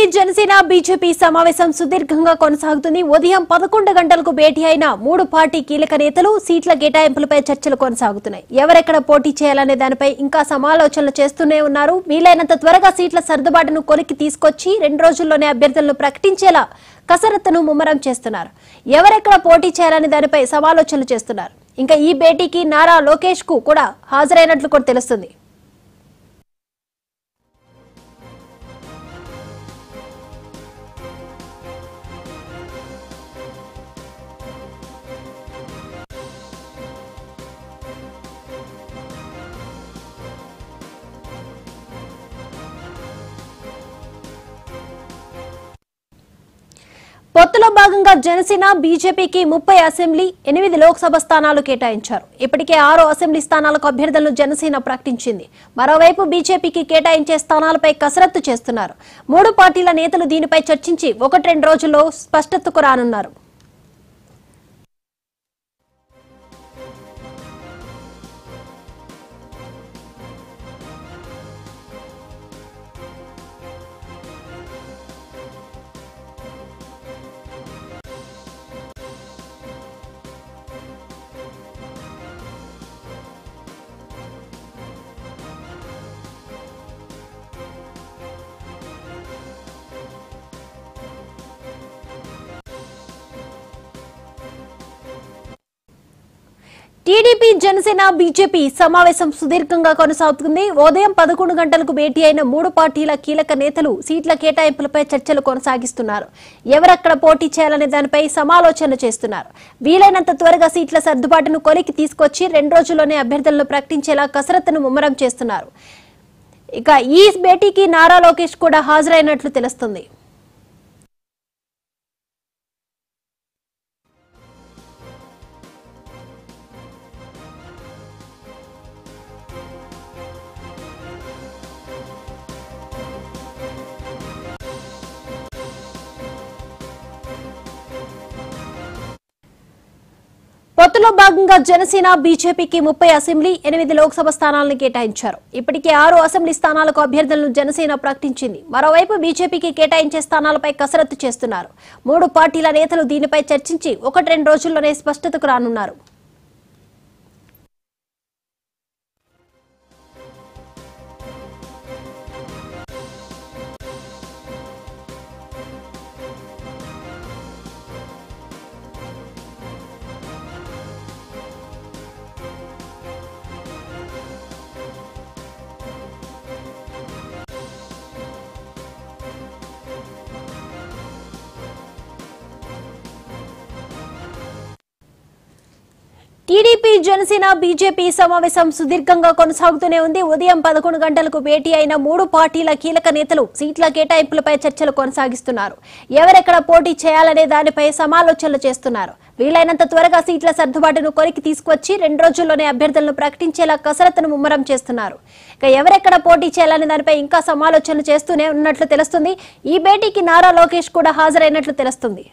TDP Janasena BJP సమావేశం సుదీర్ఘంగా కొనసాగుతుంది ఉదయం పదకొండు గంటలకు భేటీ అయిన మూడు పార్టీ కీలక నేతలు సీట్ల కేటాయింపులపై చర్చలు కొనసాగుతున్నాయి ఎవరెక్కడ పోటీ చేయాలనే దానిపై ఇంకా సమాలోచనలు చేస్తూనే ఉన్నారు వీలైనంత త్వరగా సీట్ల సర్దుబాటును కొలికి తీసుకొచ్చి రెండు రోజుల్లోనే అభ్యర్థులను ప్రకటించేలా కసరత్తును ముమ్మరం చేస్తున్నారు ఎవరెక్కడ పోటీ చేయాలనే దానిపై సమాలోచనలు చేస్తున్నారు ఇంకా ఈ భేటీకి నారా లోకేష్ కు కూడా హాజరైనట్లు కూడా తెలుస్తుంది పొత్తులో భాగంగా జనసేన బీజేపీకి ముప్పై అసెంబ్లీ ఎనిమిది లోక్సభ స్థానాలు కేటాయించారు ఇప్పటికే ఆరు అసెంబ్లీ స్థానాలకు అభ్యర్థులను జనసేన ప్రకటించింది మరోవైపు బీజేపీకి కేటాయించే స్థానాలపై కసరత్తు చేస్తున్నారు మూడు పార్టీల నేతలు దీనిపై చర్చించి ఒకటి రెండు రోజుల్లో స్పష్టతకు రానున్నారు టీడీపీ జనసేన బీజేపీ సమావేశం సుదీర్ఘంగా కొనసాగుతుంది ఉదయం పదకొండు గంటలకు భేటీ అయిన మూడు పార్టీల కీలక నేతలు సీట్ల కేటాయింపులపై చర్చలు కొనసాగిస్తున్నారు ఎవరక్కడ పోటీ చేయాలనే దానిపై సమాలోచనలు చేస్తున్నారు వీలైనంత త్వరగా సీట్ల సర్దుబాటును కొలికి తీసుకొచ్చి రెండు రోజుల్లోనే అభ్యర్థులను ప్రకటించేలా కసరత్తును ముమ్మరం చేస్తున్నారు ఇక ఈ భేటీకి నారా లోకేష్ కూడా హాజరైనట్లు తెలుస్తుంది పొత్తులో భాగంగా జనసేన బీజేపీకి ముప్పై అసెంబ్లీ ఎనిమిది లోక్సభ స్థానాలను కేటాయించారు ఇప్పటికే ఆరు అసెంబ్లీ స్థానాలకు అభ్యర్థులను జనసేన ప్రకటించింది మరోవైపు బీజేపీకి కేటాయించే స్థానాలపై కసరత్తు చేస్తున్నారు మూడు పార్టీల నేతలు దీనిపై చర్చించి ఒకటి రెండు రోజుల్లోనే స్పష్టతకు రానున్నారు టీడీపీ జనసేన బీజేపీ సమావేశం సుదీర్ఘంగా కొనసాగుతూనే ఉంది ఉదయం పదకొండు గంటలకు భేటీ అయిన మూడు పార్టీల కీలక నేతలు సీట్ల కేటాయింపులపై చర్చలు కొనసాగిస్తున్నారు ఎవరెక్కడ పోటీ చేయాలనే దానిపై సమాలోచనలు చేస్తున్నారు వీలైనంత త్వరగా సీట్ల సర్దుబాటును కొరికి తీసుకొచ్చి రెండు రోజుల్లోనే అభ్యర్థులను ప్రకటించేలా కసరత్తును ముమ్మరం చేస్తున్నారు ఇక ఎవరెక్కడ పోటీ చేయాలనే దానిపై ఇంకా సమాలోచనలు చేస్తూనే ఉన్నట్లు తెలుస్తుంది ఈ భేటీకి నారా లోకేష్ కూడా హాజరైనట్లు తెలుస్తుంది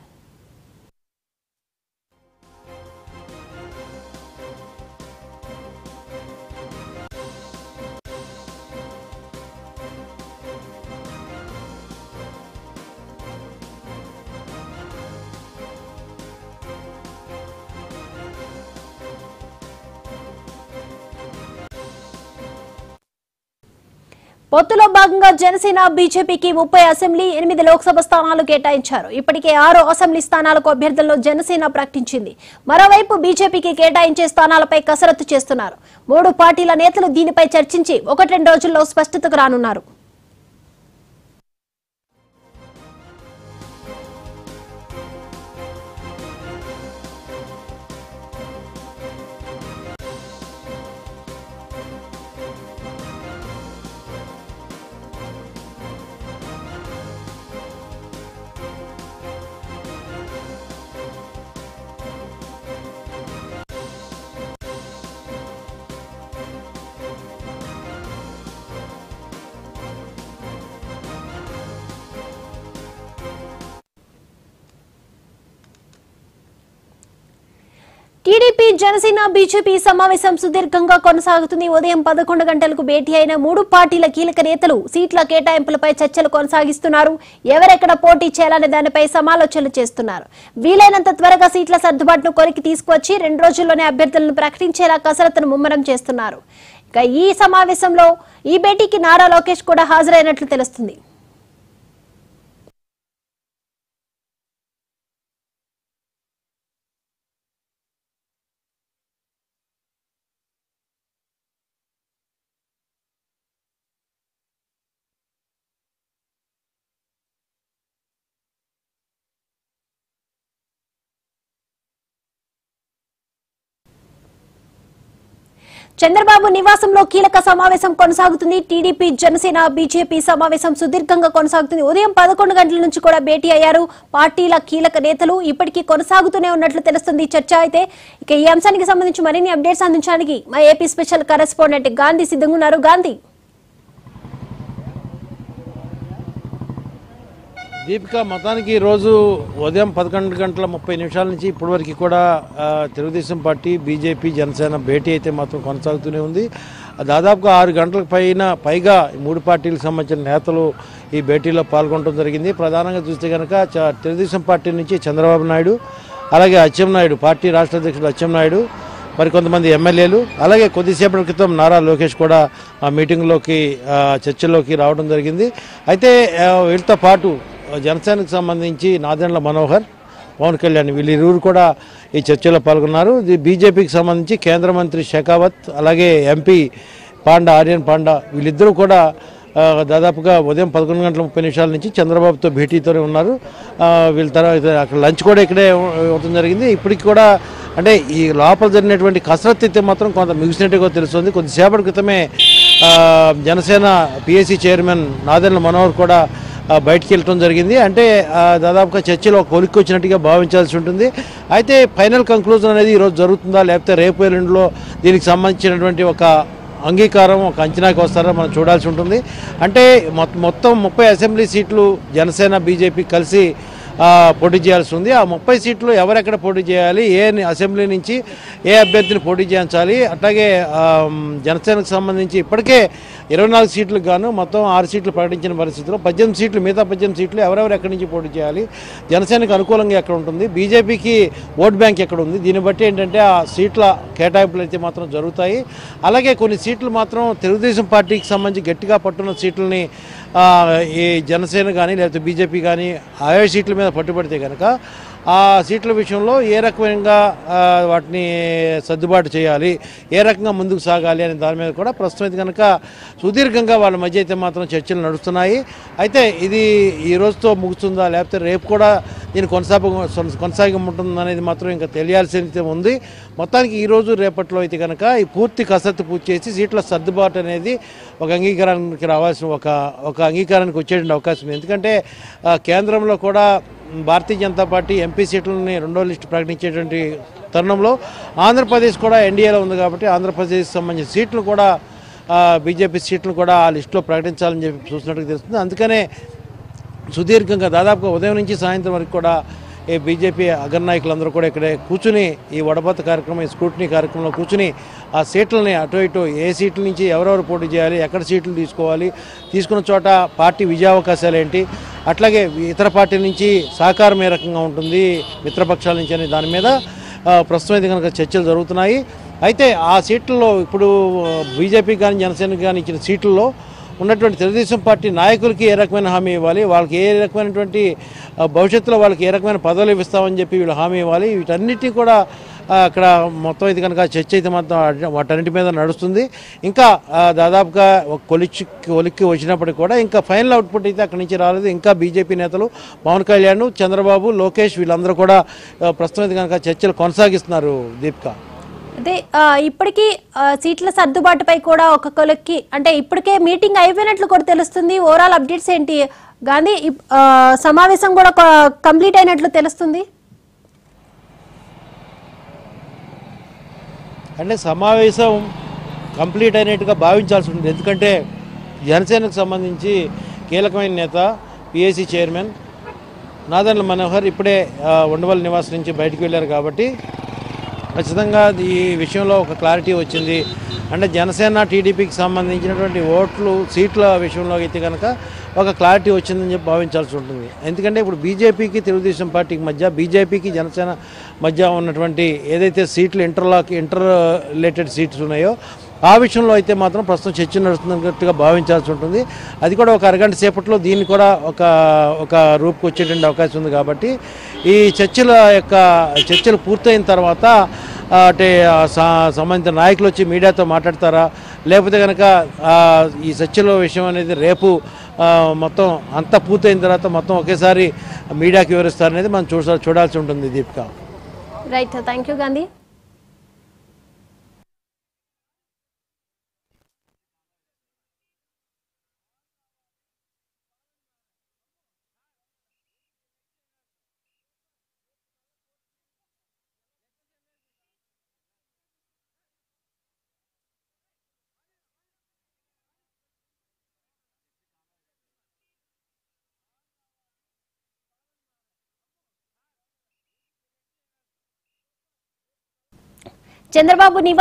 పొత్తులో భాగంగా జనసేన బీజేపీకి ముప్పై అసెంబ్లీ ఎనిమిది లోక్సభ స్థానాలు కేటాయించారు ఇప్పటికే ఆరు అసెంబ్లీ స్థానాలకు అభ్యర్థులను జనసేన ప్రకటించింది మరోవైపు బీజేపీకి కేటాయించే స్థానాలపై కసరత్తు చేస్తున్నారు మూడు పార్టీల నేతలు దీనిపై చర్చించి ఒకటి రెండు రోజుల్లో స్పష్టతకు రానున్నారు టీడీపీ జనసేన బీజేపీ సమావేశం సుదీర్ఘంగా కొనసాగుతుంది ఉదయం పదకొండు గంటలకు భేటీ అయిన మూడు పార్టీల కీలక నేతలు సీట్ల కేటాయింపులపై చర్చలు కొనసాగిస్తున్నారు ఎవరెక్కడ పోటీ చేయాలనే దానిపై సమాలోచనలు చేస్తున్నారు వీలైనంత త్వరగా సీట్ల సర్దుబాటును కొరికి తీసుకువచ్చి రెండు రోజుల్లోనే అభ్యర్థులను ప్రకటించేలా కసరత్తును ముమ్మరం చేస్తున్నారు ఇక ఈ సమావేశంలో ఈ భేటీకి నారా లోకేష్ కూడా హాజరైనట్లు తెలుస్తుంది చంద్రబాబు నివాసంలో కీలక సమావేశం కొనసాగుతుంది టీడీపీ జనసేన బీజేపీ సమావేశం సుదీర్ఘంగా కొనసాగుతుంది ఉదయం పదకొండు గంటల నుంచి కూడా భేటీ అయ్యారు పార్టీల కీలక నేతలు ఇప్పటికీ కొనసాగుతూనే ఉన్నట్లు తెలుస్తుంది ఈ చర్చ అయితే ఇక ఈ అంశానికి సంబంధించి మరిన్ని అప్డేట్స్ అందించడానికి మా ఏపీ స్పెషల్ కరెస్పాండెంట్ గాంధీ సిద్ధంగా ఉన్నారు గాంధీ దీపిక మొత్తానికి ఈరోజు ఉదయం పదకొండు గంటల ముప్పై నిమిషాల నుంచి ఇప్పటివరకు కూడా ఆ, తెలుగుదేశం పార్టీ బీజేపీ జనసేన భేటీ అయితే మాత్రం కొనసాగుతూనే ఉంది దాదాపుగా ఆరు గంటలకు పైన పైగా ఈ మూడు పార్టీలకు సంబంధించిన నేతలు ఈ భేటీలో పాల్గొనడం జరిగింది ప్రధానంగా చూస్తే కనుక చ- తెలుగుదేశం పార్టీ నుంచి చంద్రబాబు నాయుడు అలాగే అచ్చెన్నాయుడు పార్టీ రాష్ట్ర అధ్యక్షుడు అచ్చెన్నాయుడు మరి కొంతమంది ఎమ్మెల్యేలు అలాగే కొద్దిసేపటి క్రితం నారా లోకేష్ కూడా ఆ మీటింగ్లోకి ఆ, చర్చల్లోకి రావడం జరిగింది అయితే ఆ, వీళ్ళతో పాటు జనసేనకు సంబంధించి నాదెండ్ల మనోహర్ పవన్ కళ్యాణ్ వీళ్ళిరువురు కూడా ఈ చర్చలో పాల్గొన్నారు ఇది బీజేపీకి సంబంధించి కేంద్ర మంత్రి షెకావత్ అలాగే ఎంపీ పాండా ఆర్యన్ పాండా వీళ్ళిద్దరూ కూడా ఆ, దాదాపుగా ఉదయం పదకొండు గంటల ముప్పై నిమిషాల నుంచి చంద్రబాబుతో భేటీతోనే ఉన్నారు ఆ, వీళ్ళ తర్వాత అక్కడ లంచ్ కూడా ఇక్కడే ఇవ్వడం జరిగింది ఇప్పటికి కూడా అంటే ఈ లోపల జరిగినటువంటి కసరత్తు అయితే మాత్రం కొంత మిగిసినట్టుగా తెలుస్తుంది కొద్దిసేపటి క్రితమే ఆ, జనసేన పిఎస్సి చైర్మన్ నాదెండ్ల మనోహర్ కూడా ఆ, బయటికి వెళ్ళటం జరిగింది అంటే ఆ, దాదాపుగా చర్చలో ఒక కొలిక్కి వచ్చినట్టుగా భావించాల్సి ఉంటుంది అయితే ఫైనల్ కంక్లూజన్ అనేది ఈరోజు జరుగుతుందా లేకపోతే రేపు ఎల్లుండిలో దీనికి సంబంధించినటువంటి ఒక అంగీకారం ఒక అంచనాకి వస్తారో మనం చూడాల్సి ఉంటుంది అంటే మొత్తం మొత్తం ముప్పై అసెంబ్లీ సీట్లు జనసేన బీజేపీ కలిసి ఆ, పోటీ చేయాల్సి ఉంది ఆ ముప్పై సీట్లు ఎవరెక్కడ పోటీ చేయాలి ఏ ని- అసెంబ్లీ నుంచి ఏ అభ్యర్థిని పోటీ చేయించాలి అట్లాగే ఆ, జనసేనకు సంబంధించి ఇప్పటికే ఇరవై నాలుగు సీట్లకు గాను మొత్తం ఆరు సీట్లు ప్రకటించిన పరిస్థితిలో పద్దెనిమిది సీట్లు మిగతా పద్దెనిమిది సీట్లు ఎవరెవరు ఎక్కడి నుంచి పోటీ చేయాలి జనసేనకు అనుకూలంగా ఎక్కడ ఉంటుంది బీజేపీకి ఓట్ బ్యాంక్ ఎక్కడ ఉంది దీన్ని బట్టి ఏంటంటే ఆ సీట్ల కేటాయింపులు అయితే మాత్రం జరుగుతాయి అలాగే కొన్ని సీట్లు మాత్రం తెలుగుదేశం పార్టీకి సంబంధించి గట్టిగా పట్టున్న సీట్లని ఆ, ఈ జనసేన కానీ లేకపోతే బీజేపీ కానీ ఆయా సీట్ల మీద పట్టుబడితే కనుక ఆ సీట్ల విషయంలో ఏ రకమైన ఆ, వాటిని సర్దుబాటు చేయాలి ఏ రకంగా ముందుకు సాగాలి అనే దాని మీద కూడా ప్రస్తుతం అయితే కనుక సుదీర్ఘంగా వాళ్ళ మధ్య అయితే మాత్రం చర్చలు నడుస్తున్నాయి అయితే ఇది ఈ రోజుతో ముగుస్తుందా లేకపోతే రేపు కూడా దీని కొనసాగ కొనసాగి ఉంటుందా అనేది మాత్రం ఇంకా తెలియాల్సి ఉంది మొత్తానికి ఈ రోజు రేపట్లో అయితే కనుక ఈ పూర్తి కసరత్తు పూర్తి చేసి సీట్ల సర్దుబాటు అనేది ఒక అంగీకారానికి రావాల్సిన ఒక ఒక అంగీకారానికి వచ్చేటువంటి అవకాశం ఉంది ఎందుకంటే ఆ, కేంద్రంలో కూడా భారతీయ జనతా పార్టీ ఎంపీ సీట్లని రెండో లిస్టు ప్రకటించేటువంటి తరుణంలో ఆంధ్రప్రదేశ్ కూడా ఎన్డీఏలో ఉంది కాబట్టి ఆంధ్రప్రదేశ్ సంబంధించిన సీట్లు కూడా బీజేపీ సీట్లు కూడా ఆ లిస్టులో ప్రకటించాలని చెప్పి చూసినట్టుగా తెలుస్తుంది అందుకనే సుదీర్ఘంగా దాదాపుగా ఉదయం నుంచి సాయంత్రం వరకు కూడా ఈ బీజేపీ అగ్రనాయకులందరూ కూడా ఇక్కడే కూర్చుని ఈ వడబత్త కార్యక్రమం ఈ స్క్రూటినీ కార్యక్రమంలో కూర్చుని ఆ సీట్లని అటు ఇటు ఏ సీట్ల నుంచి ఎవరెవరు పోటీ చేయాలి ఎక్కడ సీట్లు తీసుకోవాలి తీసుకున్న చోట పార్టీ విజయావకాశాలు ఏంటి అట్లాగే ఇతర పార్టీల నుంచి సహకారం ఏ రకంగా ఉంటుంది మిత్రపక్షాల నుంచి అనే దాని మీద ఆ, ప్రస్తుతం అయితే కనుక చర్చలు జరుగుతున్నాయి అయితే ఆ సీట్లలో ఇప్పుడు బీజేపీ కానీ జనసేనకి కానీ ఇచ్చిన సీట్లలో ఉన్నటువంటి తెలుగుదేశం పార్టీ నాయకులకి ఏ రకమైన హామీ ఇవ్వాలి వాళ్ళకి ఏ రకమైనటువంటి ఆ, భవిష్యత్తులో వాళ్ళకి ఏ రకమైన పదవులు ఇస్తామని చెప్పి వీళ్ళు హామీ ఇవ్వాలి వీటన్నిటిని కూడా ఆ, అక్కడ మొత్తం ఇది కనుక చర్చ అయితే మొత్తం అడ్- వాటన్నిటి మీద నడుస్తుంది ఇంకా ఆ, దాదాపుగా ఒక కొలిచి కొలిక్కి వచ్చినప్పటికి కూడా ఇంకా ఫైనల్ అవుట్పుట్ అయితే అక్కడి నుంచి రాలేదు ఇంకా బీజేపీ నేతలు పవన్ కళ్యాణ్ చంద్రబాబు లోకేష్ వీళ్ళందరూ కూడా ఆ, ప్రస్తుతం అయితే కనుక చర్చలు కొనసాగిస్తున్నారు దీపిక అదే ఆ, ఇప్పటికీ ఆ, సీట్ల సర్దుబాటుపై కూడా ఒక కొలక్కి అంటే ఇప్పటికే మీటింగ్ అయిపోయినట్లు కూడా తెలుస్తుంది ఓవరాల్ అప్డేట్స్ ఏంటి గాంధీ ఇప్- ఆ, సమావేశం కూడా క- కంప్లీట్ అయినట్లు తెలుస్తుంది అంటే సమావేశం కంప్లీట్ అయినట్టుగా భావించాల్సి ఉంటుంది ఎందుకంటే జనసేనకు సంబంధించి కీలకమైన నేత పిఏసీ చైర్మన్ నాదన్ల మనోహర్ ఇప్పుడే ఆ, ఉండవల్లి నివాసం నుంచి బయటికి వెళ్ళారు కాబట్టి ఖచ్చితంగా ఈ విషయంలో ఒక క్లారిటీ వచ్చింది అంటే జనసేన టీడీపీకి సంబంధించినటువంటి ఓట్లు సీట్ల విషయంలో అయితే కనుక ఒక క్లారిటీ వచ్చిందని చెప్పి భావించాల్సి ఉంటుంది ఎందుకంటే ఇప్పుడు బీజేపీకి తెలుగుదేశం పార్టీకి మధ్య బీజేపీకి జనసేన మధ్య ఉన్నటువంటి ఏదైతే సీట్లు ఇంటర్లాక్ ఇంటర్ రిలేటెడ్ సీట్స్ ఉన్నాయో ఆ విషయంలో అయితే మాత్రం ప్రస్తుతం చర్చ నడుస్తున్నట్టుగా భావించాల్సి ఉంటుంది అది కూడా ఒక అరగంట సేపట్లో దీన్ని కూడా ఒక ఒక రూపుకి వచ్చేటువంటి అవకాశం ఉంది కాబట్టి ఈ చర్చల యొక్క చర్చలు పూర్తయిన తర్వాత ఆ, అంటే ఆ స- సంబంధిత నాయకులు వచ్చి మీడియాతో మాట్లాడతారా లేకపోతే కనుక ఆ, ఈ చర్చల విషయం అనేది రేపు ఆ, మొత్తం అంతా పూర్తయిన తర్వాత మొత్తం ఒకేసారి మీడియాకి వివరిస్తారనేది మనం చూసా చూడాల్సి ఉంటుంది Deepika right thank you Gandhi Chandrababu నివా